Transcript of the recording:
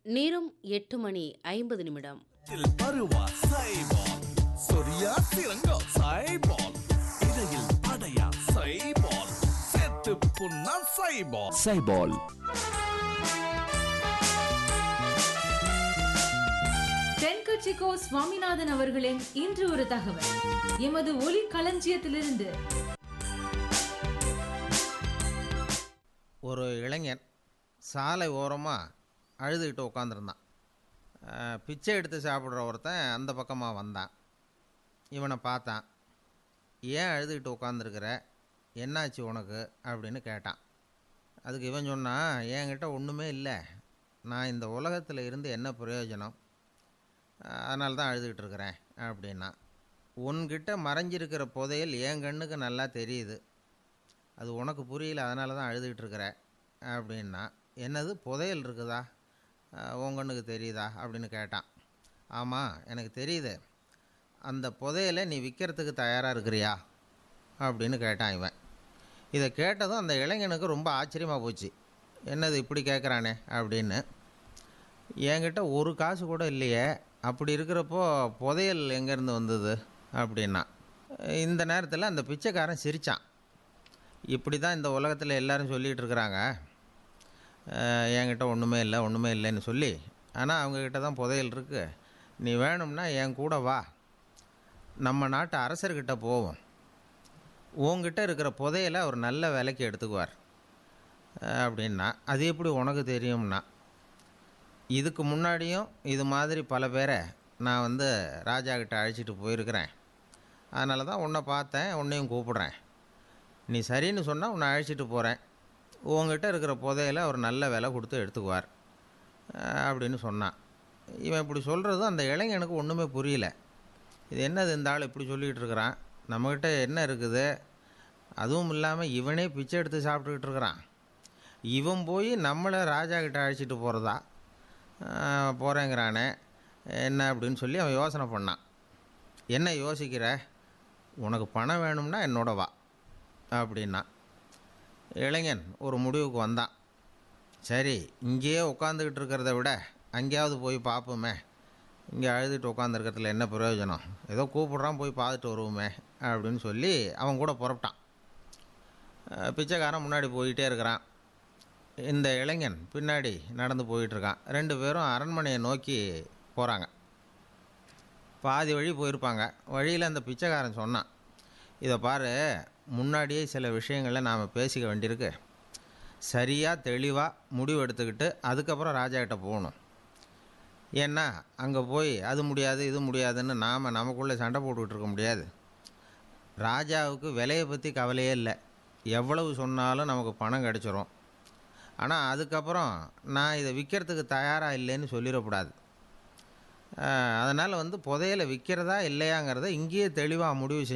நேரம் எட்டு மணி ஐம்பது நிமிடம் இதில் பருவா சைபால் சொரியா சிறங்கா சைபால் இடையில் அடையா சைபால் செத்து புண்ணா சைபால் சைபால் தென்கட்சிக்கோ சுவாமிநாதன் அவர்களின் இன்று ஒரு தகவல் எமது ஒலி களஞ்சியத்திலிருந்து ஒரு இளைஞன் சாலை ஓரமாக அழுதுகிட்டு உட்காந்துருந்தான் பிச்சை எடுத்து சாப்பிட்ற ஒருத்தன் அந்த பக்கமாக வந்தான் இவனை பார்த்தான் ஏன் அழுதுகிட்டு உட்காந்துருக்கிற என்னாச்சு உனக்கு அப்படின்னு கேட்டான் அதுக்கு இவன் சொன்னான் என்கிட்ட ஒன்றுமே இல்லை நான் இந்த உலகத்தில் இருந்து என்ன பிரயோஜனம் அதனால தான் அழுதுகிட்டு இருக்கிறேன் அப்படின்னா உன்கிட்ட மறைஞ்சிருக்கிற புதையல் என் கண்ணுக்கு நல்லா தெரியுது அது உனக்கு புரியல அதனால தான் அழுதுகிட்டு இருக்கிற அப்படின்னா என்னது புதையல் இருக்குதா அஹ் உன் கண்ணுக்கு தெரியுதா அப்படின்னு கேட்டான் ஆமாம் எனக்கு தெரியுது அந்த புதையலை நீ விற்கிறதுக்கு தயாராக இருக்கிறியா அப்படின்னு கேட்டான் இவன் இதை கேட்டதும் அந்த இளைஞனுக்கு ரொம்ப ஆச்சரியமாக போச்சு என்னது இப்படி கேட்குறானே அப்படின்னு என்கிட்ட ஒரு காசு கூட இல்லையே அப்படி இருக்கிறப்போ புதையல் எங்கேருந்து வந்தது அப்படின்னா இந்த நேரத்தில் அந்த பிச்சைக்காரன் சிரித்தான் இப்படி தான் இந்த உலகத்தில் எல்லாரும் சொல்லிகிட்டு இருக்கிறாங்க அஹ் என்கிட்ட ஒன்றுமே இல்லை ஒன்றுமே இல்லைன்னு சொல்லி ஆனால் அவங்கக்கிட்ட தான் புதையல் இருக்குது நீ வேணும்னா என் கூட வா நம்ம நாட்டு அரசர்கிட்ட போவோம் உங்ககிட்ட இருக்கிற புதையலை அவர் நல்ல விலைக்கு எடுத்துக்குவார் அஹ் அப்படின்னா அது எப்படி உனக்கு தெரியும்னா இதுக்கு முன்னாடியும் இது மாதிரி பல பேரை நான் வந்து ராஜா கிட்ட அழைச்சிட்டு போயிருக்கிறேன் அதனால தான் உன்னை பார்த்தேன் உன்னையும் கூப்பிடுறேன் நீ சரின்னு சொன்னால் உன்னை அழைச்சிட்டு போகிறேன் உங்ககிட்ட இருக்கிற புதையில அவர் நல்ல விலை கொடுத்து எடுத்துக்குவார் அஹ் அப்படின்னு சொன்னான் இவன் இப்படி சொல்கிறதும் அந்த இளைஞனுக்கு ஒன்றுமே புரியல இது என்னது இந்த ஆள் இப்படி சொல்லிகிட்டு இருக்கிறான் நம்மக்கிட்ட என்ன இருக்குது அதுவும் இல்லாமல் இவனே பிச்சை எடுத்து சாப்பிட்டுக்கிட்டு இருக்கிறான் இவன் போய் நம்மளை ராஜா கிட்ட அழைச்சிட்டு போகிறதா போகிறேங்கிறானே என்ன அப்படின்னு சொல்லி அவன் யோசனை பண்ணான் என்ன யோசிக்கிற உனக்கு பணம் வேணும்னா என்னோட வா அப்படின்னா இளைஞன் ஒரு முடிவுக்கு வந்தான் சரி இங்கேயே உட்காந்துக்கிட்டு இருக்கிறத விட அங்கேயாவது போய் பார்ப்போமே இங்கே அழுதுட்டு உட்காந்துருக்கிறதுல என்ன பிரயோஜனம் ஏதோ கூப்பிட்றான் போய் பார்த்துட்டு வருவோமே அப்படின்னு சொல்லி அவன் கூட புறப்பட்டான் அஹ் பிச்சைக்காரன் முன்னாடி போயிட்டே இருக்கிறான் இந்த இளைஞன் பின்னாடி நடந்து போயிட்டுருக்கான் ரெண்டு பேரும் அரண்மனையை நோக்கி போகிறாங்க பாதி வழி போயிருப்பாங்க வழியில் அந்த பிச்சைக்காரன் சொன்னான் இதை பாரு முன்னாடியே சில விஷயங்களை நாம் பேசிக்க வேண்டியிருக்கு சரியாக தெளிவாக முடிவு எடுத்துக்கிட்டு அதுக்கப்புறம் ராஜா கிட்ட போகணும் ஏன்னா அங்கே போய் அது முடியாது இது முடியாதுன்னு நாம் நமக்குள்ளே சண்டை போட்டுக்கிட்டு இருக்க முடியாது ராஜாவுக்கு விலையை பற்றி கவலையே இல்லை எவ்வளவு சொன்னாலும் நமக்கு பணம் கிடச்சிரும் ஆனால் அதுக்கப்புறம் நான் இதை விற்கிறதுக்கு தயாராக இல்லைன்னு சொல்லிடக்கூடாது அதனால் வந்து புதையலை விற்கிறதா இல்லையாங்கிறத இங்கேயே தெளிவாக முடிவு செஞ்சு